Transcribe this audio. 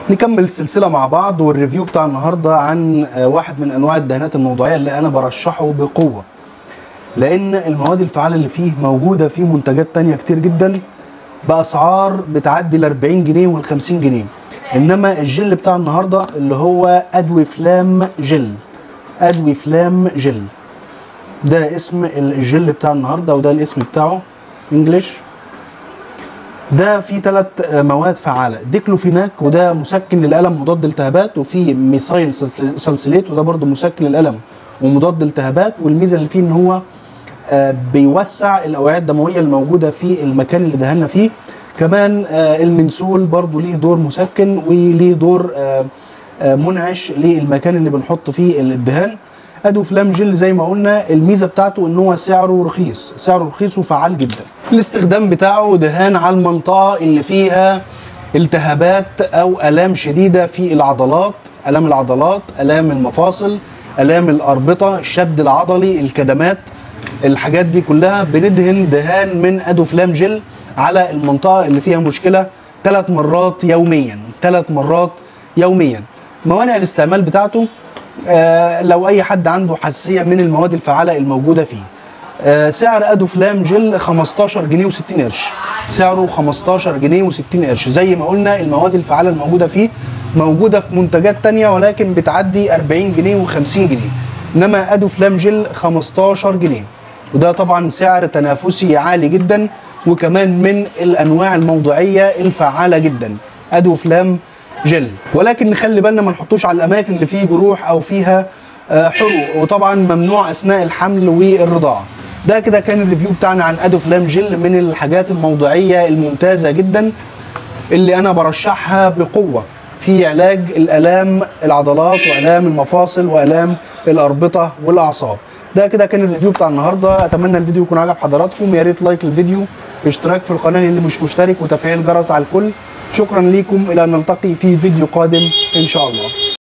نكمل السلسله مع بعض والريفيو بتاع النهارده عن آه، واحد من انواع الدهانات الموضوعيه اللي انا برشحه بقوه لان المواد الفعاله اللي فيه موجوده في منتجات تانية كتير جدا باسعار بتعدي ال 40 جنيه وال 50 جنيه انما الجل بتاع النهارده اللي هو ادوي فلام جل ادوي فلام جل ده اسم الجل بتاع النهارده وده الاسم بتاعه انجلش ده فيه ثلاث مواد فعاله ديكلوفيناك وده مسكن للالم مضاد التهابات وفي ميثايل سلسليت وده برضه مسكن للالم ومضاد التهابات والميزه اللي فيه ان هو آه، بيوسع الاوعيه الدمويه الموجوده في المكان اللي دهنا فيه كمان آه، المنسول برضه ليه دور مسكن وليه دور آه، آه، منعش للمكان اللي بنحط فيه الدهان ادو فلام جل زي ما قلنا الميزه بتاعته ان هو سعره رخيص سعره رخيص وفعال جدا الاستخدام بتاعه دهان على المنطقه اللي فيها التهابات او الام شديده في العضلات الام العضلات الام المفاصل الام الاربطه الشد العضلي الكدمات الحاجات دي كلها بندهن دهان من ادو فلام جل على المنطقه اللي فيها مشكله ثلاث مرات يوميا ثلاث مرات يوميا موانع الاستعمال بتاعته آه لو اي حد عنده حساسيه من المواد الفعاله الموجوده فيه آه سعر ادو فلام جل 15 جنيه و60 قرش سعره 15 جنيه و60 قرش زي ما قلنا المواد الفعاله الموجوده فيه موجوده في منتجات تانية ولكن بتعدي 40 جنيه و50 جنيه انما ادو فلام جل 15 جنيه وده طبعا سعر تنافسي عالي جدا وكمان من الانواع الموضوعيه الفعاله جدا ادو فلام جل ولكن نخلي بالنا ما نحطوش على الاماكن اللي فيه جروح او فيها آه، حروق وطبعا ممنوع اثناء الحمل والرضاعه ده كده كان الريفيو بتاعنا عن ادو فلام جل من الحاجات الموضوعيه الممتازه جدا اللي انا برشحها بقوه في علاج الالام العضلات والام المفاصل والام الاربطه والاعصاب ده كده كان الريفيو بتاع النهارده اتمنى الفيديو يكون عجب حضراتكم يا ريت لايك للفيديو اشتراك في القناه اللي مش مشترك وتفعيل الجرس على الكل شكرا ليكم الى ان نلتقي في فيديو قادم ان شاء الله